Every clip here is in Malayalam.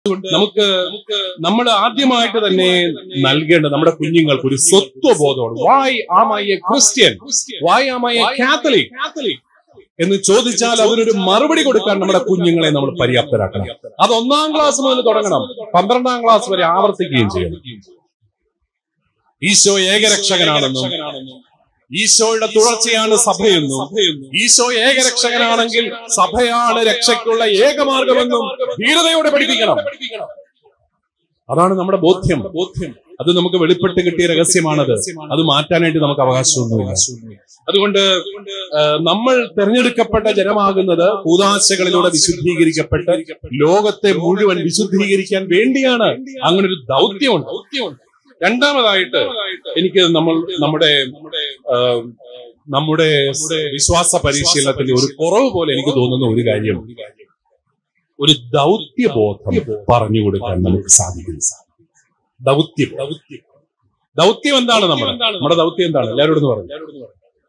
നമുക്ക് നമ്മൾ ആദ്യമായിട്ട് തന്നെ നൽകേണ്ട നമ്മുടെ കുഞ്ഞുങ്ങൾക്ക് ഒരു സ്വത്വബോധമാണ് why am I a Christian why am I a Catholic എന്ന് ചോദിച്ചാൽ അതിനൊരു മറുപടി കൊടുക്കാൻ നമ്മുടെ കുഞ്ഞുങ്ങളെ നമ്മൾ പര്യാപ്തരാക്കണം അത് ഒന്നാം ക്ലാസ് മുതൽ തുടങ്ങണം പന്ത്രണ്ടാം ക്ലാസ് വരെ ആവർത്തിക്കുകയും ചെയ്യണം ഈശോ ഏകരക്ഷകനാണെന്നും ഈശോയുടെ തുടർച്ചയാണ് സഭയെന്നും ഈശോ ഏകരക്ഷകനാണെങ്കിൽ സഭയാണ് രക്ഷയ്ക്കുള്ള ഏകമാർഗമെന്നും ധീരതയോടെ പഠിപ്പിക്കണം അതാണ് നമ്മുടെ ബോധ്യം ബോധ്യം അത് നമുക്ക് വെളിപ്പെട്ട് കിട്ടിയ രഹസ്യമാണത് അത് മാറ്റാനായിട്ട് നമുക്ക് അവകാശമൊന്നുമില്ല അതുകൊണ്ട് ആ, നമ്മൾ തെരഞ്ഞെടുക്കപ്പെട്ട ജനമാകുന്നത് കൂതാശകളിലൂടെ വിശുദ്ധീകരിക്കപ്പെട്ട് ലോകത്തെ മുഴുവൻ വിശുദ്ധീകരിക്കാൻ വേണ്ടിയാണ് അങ്ങനെ ഒരു ദൗത്യമുണ്ട് രണ്ടാമതായിട്ട് എനിക്ക് നമ്മൾ നമ്മുടെ ആ, നമ്മുടെ വിശ്വാസ പരിശീലനത്തിന്റെ ഒരു കുറവ് പോലെ എനിക്ക് തോന്നുന്ന ഒരു കാര്യം ഒരു ദൗത്യബോധം പറഞ്ഞു കൊടുക്കാൻ നമുക്ക് സാധിക്കുന്നു ദൗത്യം ദൗത്യം എന്താണ് നമ്മുടെ നമ്മുടെ ദൗത്യം എന്താണ് എല്ലാവരോടും പറഞ്ഞു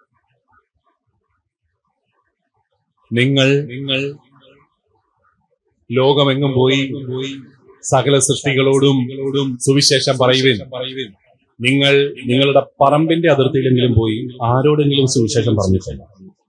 നിങ്ങൾ നിങ്ങൾ ലോകമെങ്ങും പോയി സകല സൃഷ്ടികളോടും സുവിശേഷം പറയുവിൻ നിങ്ങൾ നിങ്ങളുടെ പറമ്പിന്റെ അതിർത്തിയിലെങ്കിലും പോയി ആരോടെങ്കിലും സുവിശേഷം പറഞ്ഞിട്ടില്ല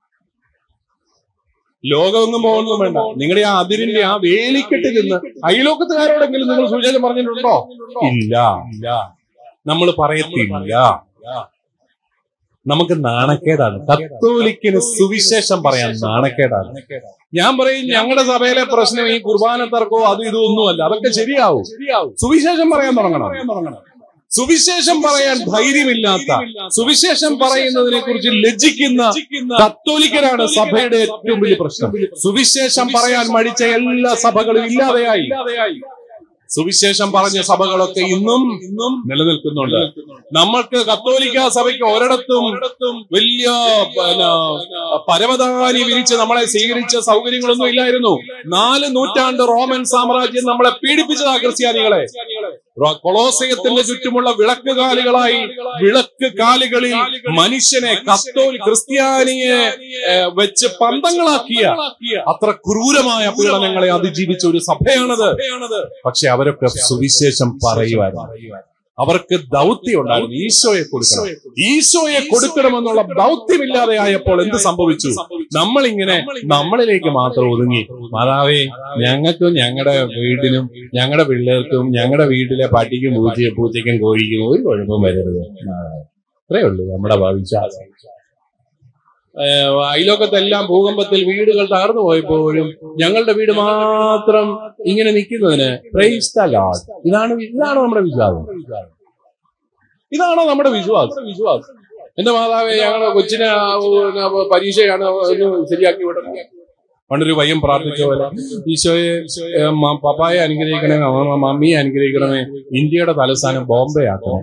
ലോകമെങ്ങും പോകുന്നതും വേണ്ട നിങ്ങളുടെ ആ അതിരിന്റെ ആ വേലിക്കെട്ട് നിന്ന് അയലോക്കത്തുകാരോടെങ്കിലും നിങ്ങൾ സുവിശേഷം പറഞ്ഞിട്ടുണ്ടോ ഇല്ല ഇല്ല നമ്മൾ പറയത്തില്ല നമുക്ക് നാണക്കേടാണ് കത്തോലിക്കിന് സുവിശേഷം പറയാൻ നാണക്കേടാണ് ഞാൻ പറയും ഞങ്ങളുടെ സഭയിലെ പ്രശ്നം ഈ കുർബാന തർക്കോ അതും ഇതും ഒന്നുമല്ല അതൊക്കെ ശരിയാവും സുവിശേഷം പറയാൻ തുടങ്ങണം സുവിശേഷം പറയാൻ ധൈര്യമില്ലാത്ത സുവിശേഷം പറയുന്നതിനെ കുറിച്ച് ലജ്ജിക്കുന്ന കത്തോലിക്കരാണ് സഭയുടെ ഏറ്റവും വലിയ പ്രശ്നം സുവിശേഷം പറയാൻ മടിച്ച എല്ലാ സഭകളും ഇല്ലാതെയായി സുവിശേഷം പറഞ്ഞ സഭകളൊക്കെ ഇന്നും ഇന്നും നിലനിൽക്കുന്നുണ്ട് നമ്മൾക്ക് കത്തോലിക്ക സഭയ്ക്ക് ഒരിടത്തും വലിയ പിന്നെ, പരവതാനി വിരിച്ച് നമ്മളെ സ്വീകരിച്ച സൗകര്യങ്ങളൊന്നും ഇല്ലായിരുന്നു നാല് നൂറ്റാണ്ട് റോമൻ സാമ്രാജ്യം നമ്മളെ പീഡിപ്പിച്ചതാ ക്രിസ്ത്യാനികളെ റോ- കൊളോസയത്തിന്റെ ചുറ്റുമുള്ള വിളക്ക് കാലുകളായി വിളക്ക് കാലുകളിൽ മനുഷ്യനെ കത്തോലി ക്രിസ്ത്യാനിയെ ഏ, വെച്ച് പന്തങ്ങളാക്കിയ അത്ര ക്രൂരമായ പീഡനങ്ങളെ അതിജീവിച്ച ഒരു സഭയാണത് പക്ഷെ അവരൊക്കെ സുവിശേഷം പറയുവായിരുന്നു അവർക്ക് ദൗത്യം ഉണ്ടായിരുന്നു ഈശോയെ കൊടുക്കണം ഈശോയെ കൊടുക്കണമെന്നുള്ള ദൗത്യമില്ലാതെ ആയപ്പോൾ എന്ത് സംഭവിച്ചു നമ്മളിങ്ങനെ നമ്മളിലേക്ക് മാത്രം ഒതുങ്ങി മാതാവേ ഞങ്ങൾക്കും ഞങ്ങളുടെ വീടിനും ഞങ്ങളുടെ പിള്ളേർക്കും ഞങ്ങളുടെ വീട്ടിലെ പട്ടിക്കും പൂച്ച പൂച്ചയ്ക്കും കോഴിക്കും ഒരു കുഴപ്പവും വരരുത് അത്രേ ഉള്ളൂ നമ്മുടെ വിശ്വാസം ഏഹ് അയലോക്കത്തെല്ലാം ഭൂകമ്പത്തിൽ വീടുകൾ തകർന്നു പോയപ്പോഴും ഞങ്ങളുടെ വീട് മാത്രം ഇങ്ങനെ നിൽക്കുന്നതിന് പ്രൈസ് ദ ലോർഡ് ഇതാണ് ഇതാണ് നമ്മുടെ വിശ്വാസം ഇതാണോ നമ്മുടെ വിശ്വാസം വിശ്വാസം എന്റെ മാതാവേ ഞങ്ങളുടെ കൊച്ചിനെ ആ, പിന്നെ, പരീക്ഷയാണ് ഒന്ന് ശരിയാക്കി വിടണം പണ്ടൊരു പയ്യൻ പ്രാർത്ഥിച്ച പോലെ ഈശോയെ ഏ, മ- പപ്പായെ അനുഗ്രഹിക്കണമേ മ- മമ്മിയെ അനുഗ്രഹിക്കണമേ ഇന്ത്യയുടെ തലസ്ഥാനം ബോംബെ ആക്കണം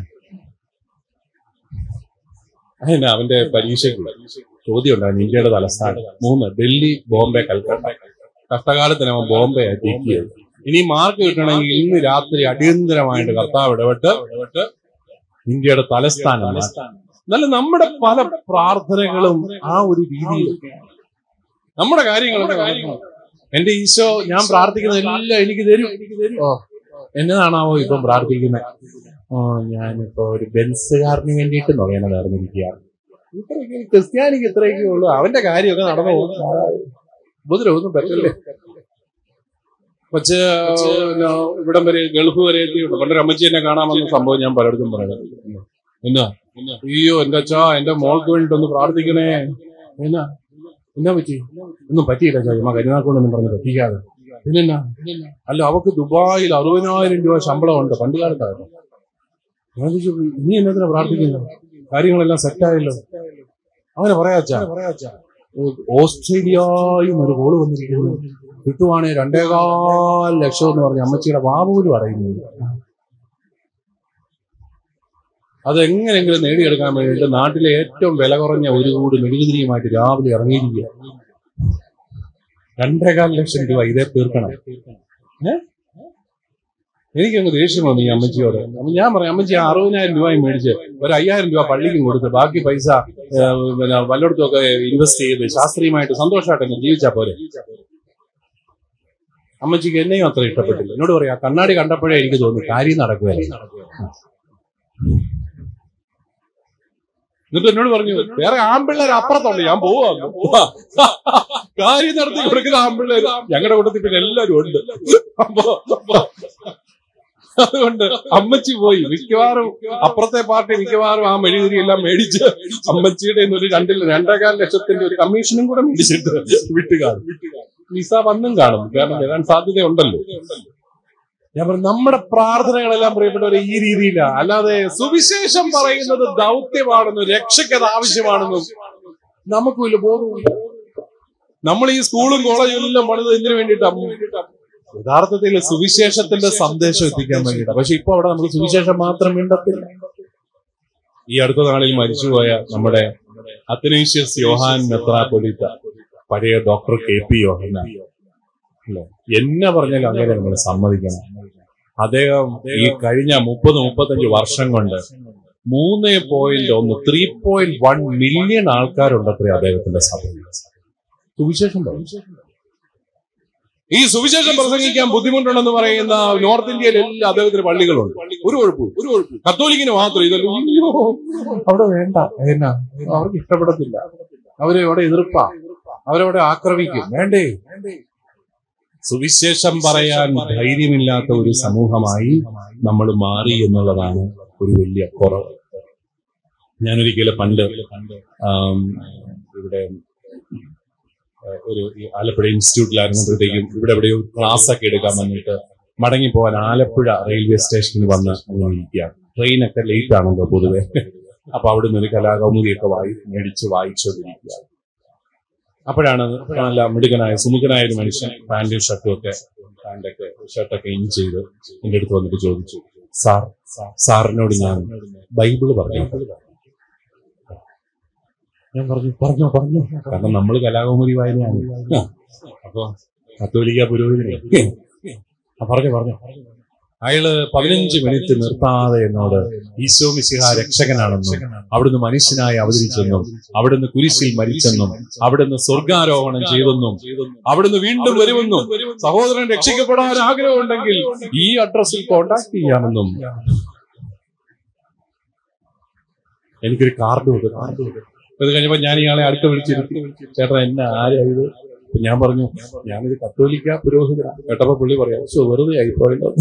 അതിന് അവന്റെ പരീക്ഷയ്ക്ക് ചോദ്യം ഉണ്ടായിരുന്നു ഇന്ത്യയുടെ തലസ്ഥാനം മൂന്ന് ഡൽഹി ബോംബെ കൽക്കട്ട കഷ്ടകാലത്തിന് അവൻ ബോംബെ എത്തിക്കുകയാണ് ഇനി മാർക്ക് കിട്ടണമെങ്കിൽ ഇന്ന് രാത്രി അടിയന്തരമായിട്ട് കർത്താവ് ഇടപെട്ട് ഇടപെട്ട് ഇന്ത്യയുടെ തലസ്ഥാനം മാറ്റണം. എന്നാലും നമ്മുടെ പല പ്രാർത്ഥനകളും ആ ഒരു രീതിയിൽ നമ്മുടെ കാര്യങ്ങളൊക്കെ നടക്കണം. എന്റെ ഈശോ ഞാൻ പ്രാർത്ഥിക്കുന്ന എല്ലാം എനിക്ക് തരും ഓ എന്നതാണാവോ ഇപ്പം പ്രാർത്ഥിക്കുന്നത് ഓ ഞാനിപ്പോ ഒരു ബെൻസുകാരന് വേണ്ടിയിട്ട് നുകയണതായിരുന്നിരിക്കുകയാണ് ഇത്രയൊക്കെ ക്രിസ്ത്യാനിക്ക് ഇത്രയൊക്കെ ഉള്ളൂ അവന്റെ കാര്യമൊക്കെ നടന്നു പോകും ഉപദ്രവൊന്നും പറ്റില്ലേ പക്ഷേ പിന്നെ ഇവിടം വരെ ഗൾഫ് വരെ എത്തിയുണ്ട് പണ്ടൊരു അമ്മച്ചി എന്നെ കാണാൻ വന്ന സംഭവം ഞാൻ പലയിടത്തും പറയുന്നത് എന്നാ അയ്യോ എന്റെ അച്ഛാ എന്റെ മോൾക്ക് വേണ്ടിട്ടൊന്ന് പ്രാർത്ഥിക്കണേ എന്നാ എന്നാ പറ്റി ഒന്നും പറ്റിയില്ല അച്ഛാ ചുമ്മാ കരുനാക്കൊണ്ടൊന്നും പറഞ്ഞ് പറ്റിക്കാതെ പിന്നെന്നാ അല്ല അവക്ക് ദുബായിൽ അറുപതിനായിരം രൂപ ശമ്പളം ഉണ്ട് പണ്ട് കാലത്തായിരുന്നു ഞാൻ ചോദിച്ചു ഇനി എന്നതിനാ പ്രാർത്ഥിക്കുന്നത് കാര്യങ്ങളെല്ലാം സെറ്റായല്ലോ അങ്ങനെ പറയാച്ചാ ഓസ്ട്രേലിയയും ഒരു കോള് വന്നിരിക്കുന്നു കിട്ടുവാണെ രണ്ടേകാൽ ലക്ഷം എന്ന് പറഞ്ഞ അമ്മച്ചിയുടെ വാവൂല് പറയുന്നു അതെങ്ങനെങ്കിലും നേടിയെടുക്കാൻ വേണ്ടിയിട്ട് നാട്ടിലെ ഏറ്റവും വില കുറഞ്ഞ ഒരു കൂട് മെഴുകുതിരിയുമായിട്ട് രാവിലെ ഇറങ്ങിയിരിക്കുക രണ്ടേകാൽ ലക്ഷം രൂപ ഇതേ തീർക്കണം ഏ എനിക്കങ്ങ് ദേഷ്യം വന്നു ഈ അമ്മച്ചിയോട് അപ്പൊ ഞാൻ പറയാം അമ്മച്ചി ആ അറുപതിനായിരം രൂപയും മേടിച്ച് ഒരു അയ്യായിരം രൂപ പള്ളിക്കും കൊടുത്ത് ബാക്കി പൈസ ഏ, പിന്നെ വല്ലയിടത്തും ഒക്കെ ഇൻവെസ്റ്റ് ചെയ്ത് ശാസ്ത്രീയമായിട്ട് സന്തോഷമായിട്ട് അങ്ങ് ജീവിച്ചാ പോരെ അമ്മച്ചിക്ക് എന്നെയും അത്ര ഇഷ്ടപ്പെട്ടില്ല എന്നോട് പറയാ കണ്ണാടി കണ്ടപ്പോഴേ എനിക്ക് തോന്നി കാര്യം നടക്കുകയല്ല എന്നിട്ട് എന്നോട് പറഞ്ഞു വേറെ ആമ്പിള്ളേർ അപ്പുറത്തുണ്ട് ഞാൻ പോവാ കാര്യം നടത്തി കൊടുക്കുന്ന ആമ്പിള്ളേർ ഞങ്ങളുടെ കൂട്ടത്തിൽ പിന്നെ എല്ലാവരും ഉണ്ട് അപ്പൊ അപ്പൊ അതുകൊണ്ട് അമ്മച്ചി പോയി മിക്കവാറും അപ്പുറത്തെ പാർട്ടി മിക്കവാറും ആ മെഴുകുതിരി എല്ലാം മേടിച്ച് അമ്മച്ചിയുടെ കയ്യിൽ നിന്ന് ഒരു രണ്ടിൽ രണ്ടേകാൽ ലക്ഷത്തിന്റെ ഒരു കമ്മീഷനും കൂടെ മേടിച്ചിട്ട് വിട്ടുകാണും വിസ വന്നും കാണും കാരണം വരാൻ സാധ്യതയുണ്ടല്ലോ ഞാൻ പറഞ്ഞു നമ്മുടെ പ്രാർത്ഥനകളെല്ലാം പ്രിയപ്പെട്ടവരെ ഈ രീതിയിലാണ് അല്ലാതെ സുവിശേഷം പറയുന്നത് ദൗത്യമാണെന്നും രക്ഷയ്ക്കത് ആവശ്യമാണെന്നും നമുക്ക് വലിയ ബോധമില്ല നമ്മൾ ഈ സ്കൂളും കോളേജും എല്ലാം പണിത് എന്തിനു വേണ്ടിയിട്ടാണ് യഥാർത്ഥത്തിൽ സുവിശേഷത്തിന്റെ സന്ദേശം എത്തിക്കാൻ വേണ്ടിയിട്ടാണ് പക്ഷെ ഇപ്പൊ അവിടെ നമുക്ക് സുവിശേഷം മാത്രം വേണ്ടത്തില്ല ഈ അടുത്ത നാളിൽ മരിച്ചുപോയ നമ്മുടെ അത്തനേഷ്യസ് യോഹാൻ മെത്രാപൊലിത്ത പഴയ ഡോക്ടർ കെ പി യോഹന അല്ലെ എന്നെ പറഞ്ഞാലും അങ്ങനെ നമ്മൾ സമ്മതിക്കണം അദ്ദേഹം ഈ കഴിഞ്ഞ മുപ്പത് മുപ്പത്തഞ്ച് വർഷം കൊണ്ട് മൂന്ന് പോയിന്റ് ഒന്ന് ത്രീ പോയിന്റ് വൺ മില്യൺ ആൾക്കാരുണ്ടത്രേ അദ്ദേഹത്തിന്റെ സഭയിൽ സുവിശേഷം പറയും ഈ സുവിശേഷം പ്രസംഗിക്കാൻ ബുദ്ധിമുട്ടുണ്ടെന്ന് പറയുന്ന നോർത്ത് ഇന്ത്യയിൽ എല്ലാ അദ്ദേഹത്തിന് പള്ളികളുണ്ട് ഒരു കുഴപ്പവും ഒരു കുഴപ്പവും കത്തോലിക്കിന് മാത്രം ഇതല്ലോ അയ്യോ, അവിടെ വേണ്ട എന്നാ അവർക്ക് ഇഷ്ടപ്പെടത്തില്ല അവരെ അവിടെ എതിർപ്പാ അവരവിടെ ആക്രമിക്കും വേണ്ടേ സുവിശേഷം പറയാൻ ധൈര്യമില്ലാത്ത ഒരു സമൂഹമായി നമ്മൾ മാറി എന്നുള്ളതാണ് ഒരു വലിയ കുറവ് ഞാനൊരിക്കലും പണ്ട് ആം, ഇവിടെ ആ, ഒരു ഈ ആലപ്പുഴ ഇൻസ്റ്റിറ്റ്യൂട്ടിലായിരുന്നപ്പോഴത്തേക്കും ഇവിടെ എവിടെയോ ക്ലാസ് ഒക്കെ എടുക്കാൻ വന്നിട്ട് മടങ്ങി പോകാൻ ആലപ്പുഴ റെയിൽവേ സ്റ്റേഷനിൽ വന്ന് അങ്ങനെ ഇരിക്കുകയാണ് ട്രെയിനൊക്കെ ലേറ്റ് ആണല്ലോ പൊതുവെ അപ്പൊ അവിടുന്ന് ഒരു കലാകൗമുദിയൊക്കെ വായി മേടിച്ച് വായിച്ചുകൊണ്ടിരിക്കുകയാണ് അപ്പോഴാണ് നല്ല മിടുക്കനായ സുമുഖനായ ഒരു മനുഷ്യൻ പാന്റും ഷർട്ടും ഒക്കെ പാന്റൊക്കെ ഷർട്ടൊക്കെ ഇൻ ചെയ്ത് എന്റെ അടുത്ത് വന്നിട്ട് ചോദിച്ചു സാർ സാറിനോട് ഞാൻ ബൈബിള് പറഞ്ഞു ഞാൻ പറഞ്ഞു പറഞ്ഞോ പറഞ്ഞോ കാരണം നമ്മൾ കലാകൗമുദി വായനയാണ് ആ. അപ്പൊ കത്തോലിക്ക പുരോഹിതനെ ആ, പറഞ്ഞു പറഞ്ഞു അയാള് പതിനഞ്ച് മിനിറ്റ് നിർത്താതെ എന്നോട് ഈശോ മിശിഹ രക്ഷകനാണെന്നും അവിടുന്ന് മനുഷ്യനായി അവതരിച്ചെന്നും അവിടുന്ന് കുരിശിൽ മരിച്ചെന്നും അവിടുന്ന് സ്വർഗാരോഹണം ചെയ്തെന്നും അവിടുന്ന് വീണ്ടും വരുമെന്നും സഹോദരൻ രക്ഷിക്കപ്പെടാൻ ആഗ്രഹമുണ്ടെങ്കിൽ ഈ അഡ്രസ്സിൽ കോണ്ടാക്ട് ചെയ്യാമെന്നും എനിക്കൊരു കാർഡ് വെക്കും കാർഡ് വെക്കും അത് കഴിഞ്ഞപ്പോ ഞാൻ ഇയാളെ അടുത്ത് വിളിച്ചിരുത്തി ചേട്ടാ എന്നെ ആരാ ഇത് അപ്പൊ ഞാൻ പറഞ്ഞു ഞാനൊരു കത്തോലിക്ക പുരോഹിതന കേട്ടപ്പോ പുള്ളി പറയാം "ശ്ശോ, വെറുതെ ആയിപ്പോയല്ലോ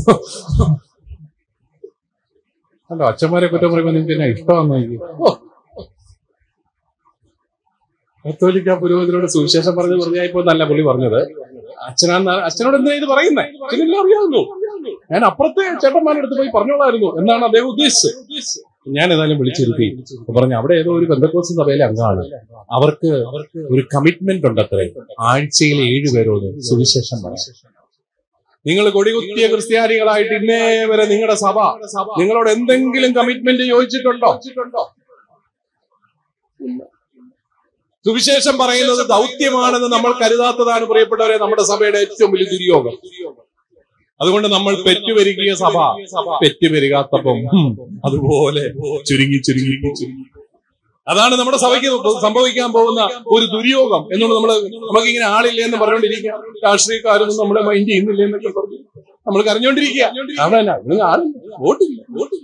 അല്ല അച്ഛന്മാരെ കുറ്റം പറയുമ്പോ നിങ്ങൾക്ക് എന്നാ ഇഷ്ടമാണെന്ന് എനിക്ക് ഓ. കത്തോലിക്ക പുരോഹിതനോട് സുവിശേഷം പറഞ്ഞ് വെറുതെ ആയിപ്പോ എന്നല്ല പുള്ളി പറഞ്ഞത് അച്ഛനാ അച്ഛനോട് എന്തിനാ ഇത് പറയുന്നേ അച്ഛനെല്ലാം അറിയാമല്ലോ ഞാൻ അപ്പുറത്തെ ചേട്ടന്മാരുടെ അടുത്ത് പോയി പറഞ്ഞോളായിരുന്നു എന്നാണ് അദ്ദേഹം ഉദ്ദേശിച്ചത് ഞാൻ ഏതായാലും വിളിച്ചിരുത്തി അപ്പൊ പറഞ്ഞു അവിടെ ഏതോ ഒരു ബന്ധക്കോസ് സഭയിലെ അംഗമാണ് അവർക്ക് ഒരു കമ്മിറ്റ്മെന്റ് ഉണ്ട് അത്രേ ആഴ്ചയിൽ ഏഴുപേരോട് സുവിശേഷം പറയാം നിങ്ങൾ കൊടികുത്തിയ ക്രിസ്ത്യാനികളായിട്ട് ഇന്നേ വരെ നിങ്ങളുടെ സഭ നിങ്ങളോട് എന്തെങ്കിലും കമ്മിറ്റ്മെന്റ് ചോദിച്ചിട്ടുണ്ടോ സുവിശേഷം പറയുന്നത് ദൗത്യമാണെന്ന് നമ്മൾ കരുതാത്തതാണ് പ്രിയപ്പെട്ടവരെ നമ്മുടെ സഭയുടെ ഏറ്റവും വലിയ ദുര്യോഗം അതുകൊണ്ട് നമ്മൾ പെറ്റുപെരുകിയ സഭ പെറ്റുപെരുകാത്തപ്പം ഹും, അതുപോലെ ചുരുങ്ങി ചുരുങ്ങി ചുരുങ്ങി അതാണ് നമ്മുടെ സഭയ്ക്ക് സംഭവിക്കാൻ പോകുന്ന ഒരു ദുര്യോഗം എന്നുള്ളത് നമ്മൾ നമുക്കിങ്ങനെ ആളില്ല എന്ന് പറഞ്ഞുകൊണ്ടിരിക്കുക രാഷ്ട്രീയക്കാരൊന്നും നമ്മളെ മൈൻഡ് ചെയ്യുന്നില്ല എന്നൊക്കെ പറഞ്ഞു നമ്മൾ കരഞ്ഞുകൊണ്ടിരിക്കുക കാരണം എന്നാ? ഇതിന് ആളില്ല വോട്ടില്ല വോട്ടില്ല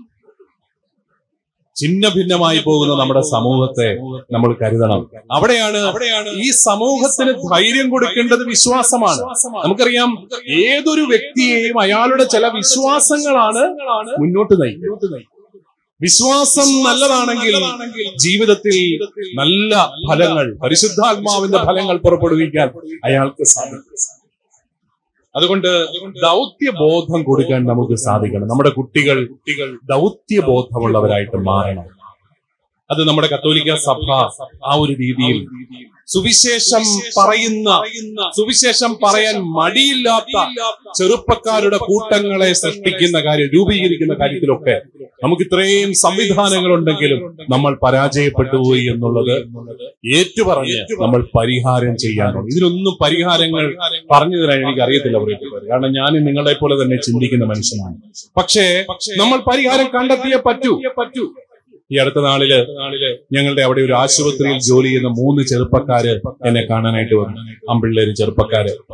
ഛിന്ന ഭിന്നമായി പോകുന്ന നമ്മുടെ സമൂഹത്തെ നമ്മൾ കരുതണം അവിടെയാണ് അവിടെയാണ് ഈ സമൂഹത്തിന് ധൈര്യം കൊടുക്കേണ്ടത് വിശ്വാസമാണ് നമുക്കറിയാം ഏതൊരു വ്യക്തിയെയും അയാളുടെ ചില വിശ്വാസങ്ങളാണ് മുന്നോട്ട് നയിക്കുന്നത് വിശ്വാസം നല്ലതാണെങ്കിൽ ജീവിതത്തിൽ നല്ല ഫലങ്ങൾ പരിശുദ്ധാത്മാവിന്റെ ഫലങ്ങൾ പുറപ്പെടുവിക്കാൻ അയാൾക്ക് സാധിക്കും അതുകൊണ്ട് ദൗത്യബോധം കൊടുക്കാൻ നമുക്ക് സാധിക്കണം നമ്മുടെ കുട്ടികൾ കുട്ടികൾ ദൗത്യബോധമുള്ളവരായിട്ട് മാറണം അത് നമ്മുടെ കത്തോലിക്ക സഭ ആ ഒരു രീതിയിൽ സുവിശേഷം പറയുന്ന സുവിശേഷം പറയാൻ മടിയില്ലാത്ത ചെറുപ്പക്കാരുടെ കൂട്ടങ്ങളെ സൃഷ്ടിക്കുന്ന കാര്യം രൂപീകരിക്കുന്ന കാര്യത്തിലൊക്കെ നമുക്ക് ഇത്രയും സംവിധാനങ്ങൾ ഉണ്ടെങ്കിലും നമ്മൾ പരാജയപ്പെട്ടു പോയി എന്നുള്ളത് ഏറ്റുപറഞ്ഞ് നമ്മൾ പരിഹാരം ചെയ്യാനുണ്ട് ഇതിനൊന്നും പരിഹാരങ്ങൾ പറഞ്ഞു തരാൻ എനിക്ക് അറിയത്തില്ല പ്രിയപ്പെട്ടവർ കാരണം ഞാൻ നിങ്ങളെ പോലെ തന്നെ ചിന്തിക്കുന്ന മനുഷ്യനാണ് പക്ഷേ നമ്മൾ പരിഹാരം കണ്ടെത്തിയേ പറ്റൂ പറ്റൂ ഈ അടുത്ത നാളില് നാളില് ഞങ്ങളുടെ അവിടെ ഒരു ആശുപത്രിയിൽ ജോലി ചെയ്യുന്ന മൂന്ന് ചെറുപ്പക്കാര് എന്നെ കാണാനായിട്ട് വന്നു അമ്പിള്ളേര് ചെറുപ്പക്കാര്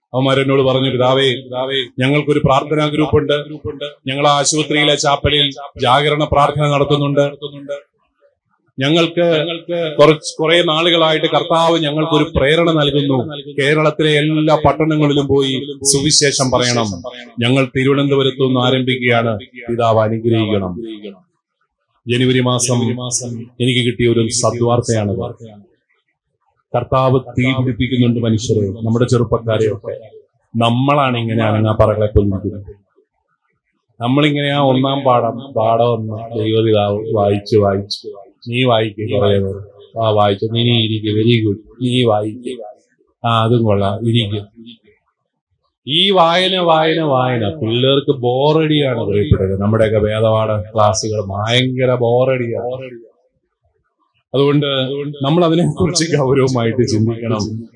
അവന്മാരെന്നോട് പറഞ്ഞു പിതാവേ പിതാവേ ഞങ്ങൾക്കൊരു പ്രാർത്ഥനാ ഗ്രൂപ്പ് ഉണ്ട് ഞങ്ങൾ ആശുപത്രിയിലെ ചാപ്പലിൽ ജാഗരണ പ്രാർത്ഥന നടത്തുന്നുണ്ട് ഞങ്ങൾക്ക് കുറച്ച് കുറെ നാളുകളായിട്ട് കർത്താവ് ഞങ്ങൾക്കൊരു പ്രേരണ നൽകുന്നു കേരളത്തിലെ എല്ലാ പട്ടണങ്ങളിലും പോയി സുവിശേഷം പറയണം ഞങ്ങൾ തിരുവനന്തപുരത്തു നിന്ന് ആരംഭിക്കുകയാണ് പിതാവ് അനുഗ്രഹിക്കണം ജനുവരി മാസം എനിക്ക് കിട്ടിയ ഒരു സദ്വാർത്തയാണ് കർത്താവ് തീ പിടിപ്പിക്കുന്നുണ്ട് മനുഷ്യരെ നമ്മുടെ ചെറുപ്പക്കാരെയൊക്കെ നമ്മളാണ് ഇങ്ങനെ അനങ്ങാപ്പറകളെ കൊല്ലിക്കുന്നത് നമ്മളിങ്ങനെ ആ ഒന്നാം പാഠം പാഠം ഒന്ന് ദൈവപിതാവ് വായിച്ചു വായിച്ചു നീ വായിക്കുക കുറെ നേരം ആ വായിച്ചു നീ ഇരിക്കുക വെരി ഗുഡ് നീ വായിക്കുക ആ അതും കൊള്ളാം ഇരിക്കുക ഈ വായന വായന വായന പിള്ളേർക്ക് ബോറടിയാണ് പ്രിയപ്പെട്ടത് നമ്മുടെയൊക്കെ വേദപാഠ ക്ലാസ്സുകൾ ഭയങ്കര ബോറടിയാണ് അതുകൊണ്ട് നമ്മൾ അതിനെക്കുറിച്ച് ഗൗരവമായിട്ട് ചിന്തിക്കണം